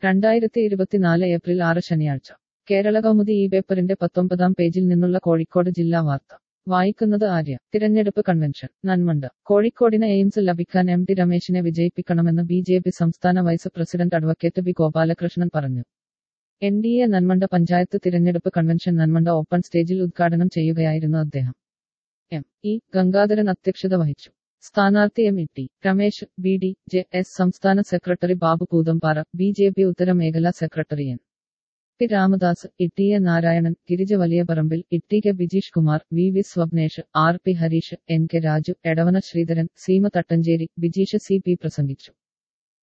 രണ്ടായിരത്തി ഇരുപത്തിനാല് ഏപ്രിൽ ആറ് ശനിയാഴ്ച കേരള കൗമുദി ഈ പേപ്പറിന്റെ പത്തൊമ്പതാം പേജിൽ നിന്നുള്ള കോഴിക്കോട് ജില്ലാ വാർത്ത വായിക്കുന്നത് ആര്യ തിരഞ്ഞെടുപ്പ് കൺവെൻഷൻ നന്മണ്ട കോഴിക്കോടിന് എയിംസ് ലഭിക്കാൻ എം ടി രമേശിനെ വിജയിപ്പിക്കണമെന്ന് ബി ജെ പി സംസ്ഥാന vice president advocate B Gopalakrishnan പറഞ്ഞു N D A Nanmanda panchayat തിരഞ്ഞെടുപ്പ് കൺവെൻഷൻ നന്മണ്ട ഓപ്പൺ സ്റ്റേജിൽ ഉദ്ഘാടനം ചെയ്യുകയായിരുന്നു അദ്ദേഹം എം ഇ ഗംഗാധരൻ അധ്യക്ഷത വഹിച്ചു സ്ഥാനാർത്ഥി M E T Ramesh B D J S സംസ്ഥാന secretary Babu Poothampara B J P ഉത്തരമേഖലാ secretary N P Ramadas E A Narayanan Girija Valiyaparambil E K Bijeesh Kumar V V Swapnesh R P Hareesh N K Raju Edavana Sreedharan Seema Thattancheri Bijeesh C P പ്രസംഗിച്ചു